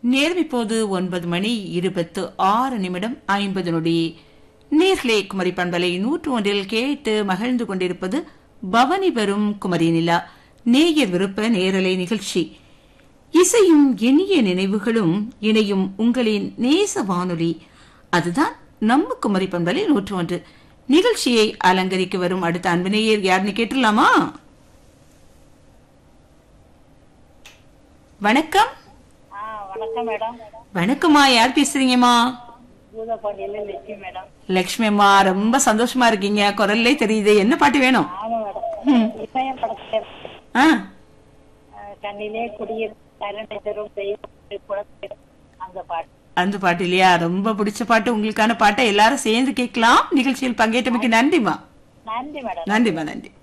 நேரம் இப்போது ஒன்பது மணி இருபத்து ஆறு நிமிடம் ஐம்பது நொடி நேர்களே குமரி பண்பலை நூற்று ஒன்றில் கேட்டு மகிழ்ந்து கொண்டிருப்பது பவனி வரும் குமரி நிலா நேயர் விருப்ப நேரலை நிகழ்ச்சி இசையும் இனிய நினைவுகளும் இணையும் உங்களின் நேச வானொலி அதுதான் நம்ம குமரி பண்பலை நூற்று ஒன்று நிகழ்ச்சியை அலங்கரிக்க வரும் அடுத்த அன்பு நேயர் யாருன்னு கேட்டுடலாமா வணக்கம் ஆ வணக்கம் மேடம் வணக்கம்மா யார் பேசுறீங்கம்மா பூதப்பாண்டியில லட்சுமி மேடம் லக்ஷ்மி அம்மா ரொம்ப சந்தோஷமா இருக்கீங்க குரல்லே தெரியுது என்ன பாட்டு வேணும் ஆமா மேடம் இமயம் படத்துல ஆ அஹ், கண்ணிலே குடியிரு கருணை தரும் தெய்வம் குழந்தை அந்த பாட்டு அந்த பாட்டு இல்லையா ரொம்ப பிடிச்ச பாட்டு உங்களுக்கான பாட்டை எல்லாரும் சேர்ந்து கேட்கலாம் நிகழ்ச்சியில் பங்கேற்றமைக்கு நன்றிமா நன்றி மேடம் நன்றிமா நன்றி